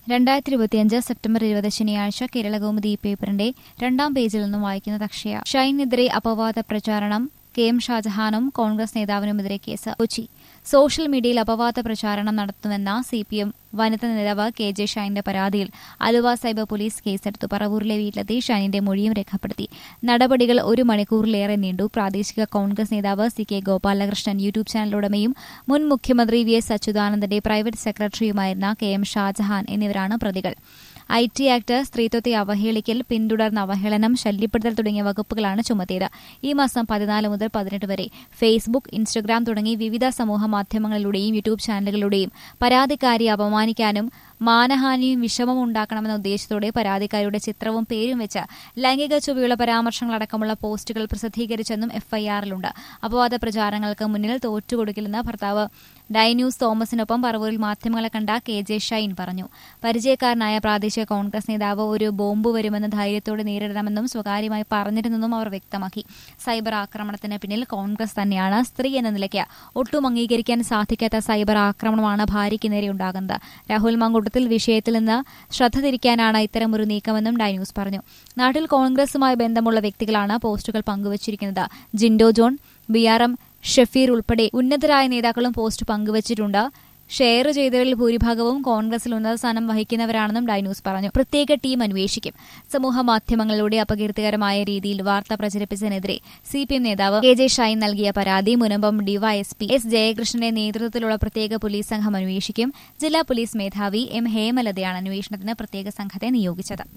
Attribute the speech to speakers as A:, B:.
A: രണ്ടായിരത്തി ഇരുപത്തിയഞ്ച് സെപ്റ്റംബർ ഇരുപത് ശനിയാഴ്ച കേരളകൗമുദി പേപ്പറിന്റെ രണ്ടാം പേജിൽ നിന്നും വായിക്കുന്നത് അക്ഷയ ഷൈനെതിരെ അപവാദ പ്രചാരണം കെ എം ഷാജഹാനും കോൺഗ്രസ് നേതാവിനുമെതിരെ കേസ് കൊച്ചി സോഷ്യൽ മീഡിയയിൽ അപവാദ പ്രചാരണം നടത്തുമെന്ന സി പി എം വനിതാ നേതാവ് കെ ജെ ഷൈന്റെ പരാതിയിൽ ആലുവ സൈബർ പോലീസ് കേസെടുത്തു പറവൂരിലെ വീട്ടിലെത്തി ഷൈനിന്റെ മൊഴിയും രേഖപ്പെടുത്തി നടപടികൾ ഒരു മണിക്കൂറിലേറെ നീണ്ടു പ്രാദേശിക കോൺഗ്രസ് നേതാവ് C K Gopalakrishnan YouTube channel ഉടമയും മുൻ മുഖ്യമന്ത്രി വി എസ് അച്യുതാനന്ദന്റെ പ്രൈവറ്റ് സെക്രട്ടറിയുമായിരുന്ന കെ എം ഷാജഹാൻ എന്നിവരാണ് പ്രതികൾ ഐ ടി ആക്ട് സ്ത്രീത്വത്തെ അവഹേളിക്കൽ പിന്തുടർന്ന അവഹേളനം ശല്യപ്പെടുത്തൽ തുടങ്ങിയ വകുപ്പുകളാണ് ചുമത്തിയത് ഈ മാസം പതിനാല് മുതൽ പതിനെട്ട് വരെ ഫേസ്ബുക്ക് ഇൻസ്റ്റഗ്രാം തുടങ്ങി വിവിധ സമൂഹ മാധ്യമങ്ങളിലൂടെയും യൂട്യൂബ് ചാനലുകളിലൂടെയും പരാതിക്കാരിയെ അപമാനിക്കാനും മാനഹാനിയും വിഷമവും ഉണ്ടാക്കണമെന്ന ഉദ്ദേശത്തോടെ പരാതിക്കാരിയുടെ ചിത്രവും പേരും വെച്ച് ലൈംഗിക ചുവയുള്ള പരാമർശങ്ങളടക്കമുള്ള പോസ്റ്റുകൾ പ്രസിദ്ധീകരിച്ചെന്നും എഫ്ഐആറിലുണ്ട് അപവാദ പ്രചാരങ്ങൾക്ക് മുന്നിൽ തോറ്റുകൊടുക്കില്ലെന്ന് ഭർത്താവ് ഡൈന്യൂസ് തോമസിനൊപ്പം പറവൂരിൽ മാധ്യമങ്ങളെ കണ്ട കെ ജെ ഷൈൻ പറഞ്ഞു പരിചയക്കാരനായ പ്രാദേശിക കോൺഗ്രസ് നേതാവ് ഒരു ബോംബ് വരുമെന്ന് ധൈര്യത്തോടെ നേരിടണമെന്നും സ്വകാര്യമായി പറഞ്ഞിരുന്നെന്നും അവർ വ്യക്തമാക്കി സൈബർ ആക്രമണത്തിന് പിന്നിൽ കോൺഗ്രസ് തന്നെയാണ് സ്ത്രീ എന്ന നിലയ്ക്ക് ഒട്ടും അംഗീകരിക്കാൻ സാധിക്കാത്ത സൈബർ ആക്രമണമാണ് ഭാര്യയ്ക്ക് നേരെ ഉണ്ടാകുന്നത് രാഹുൽ മങ്കൂട്ടത്തിൽ വിഷയത്തിൽ നിന്ന് ശ്രദ്ധ തിരിക്കാനാണ് ഇത്തരമൊരു നീക്കമെന്നും ഡൈന്യൂസ് പറഞ്ഞു നാട്ടിൽ കോൺഗ്രസുമായി ബന്ധമുള്ള വ്യക്തികളാണ് പോസ്റ്റുകൾ പങ്കുവച്ചിരിക്കുന്നത് Jinto John B R M Shafeer ഉൾപ്പെടെ ഉന്നതരായ നേതാക്കളും പോസ്റ്റ് പങ്കുവച്ചിട്ടുണ്ട് ഷെയർ ചെയ്തവരിൽ ഭൂരിഭാഗവും കോൺഗ്രസിൽ ഉന്നത സ്ഥാനം വഹിക്കുന്നവരാണെന്നും ഡൈന്യൂസ് പറഞ്ഞു പ്രത്യേക ടീം അന്വേഷിക്കും സമൂഹ മാധ്യമങ്ങളിലൂടെ അപകീർത്തികരമായ രീതിയിൽ വാർത്ത പ്രചരിപ്പിച്ചതിനെതിരെ സി പി എം നേതാവ് കെ ജെ ഷൈൻ നൽകിയ പരാതി മുനമ്പം ഡിവൈഎസ്പി എസ് ജയകൃഷ്ണന്റെ നേതൃത്വത്തിലുള്ള പ്രത്യേക പോലീസ് സംഘം അന്വേഷിക്കും ജില്ലാ പോലീസ് മേധാവി എം ഹേമലതയാണ് അന്വേഷണത്തിന് പ്രത്യേക സംഘത്തെ നിയോഗിച്ചത്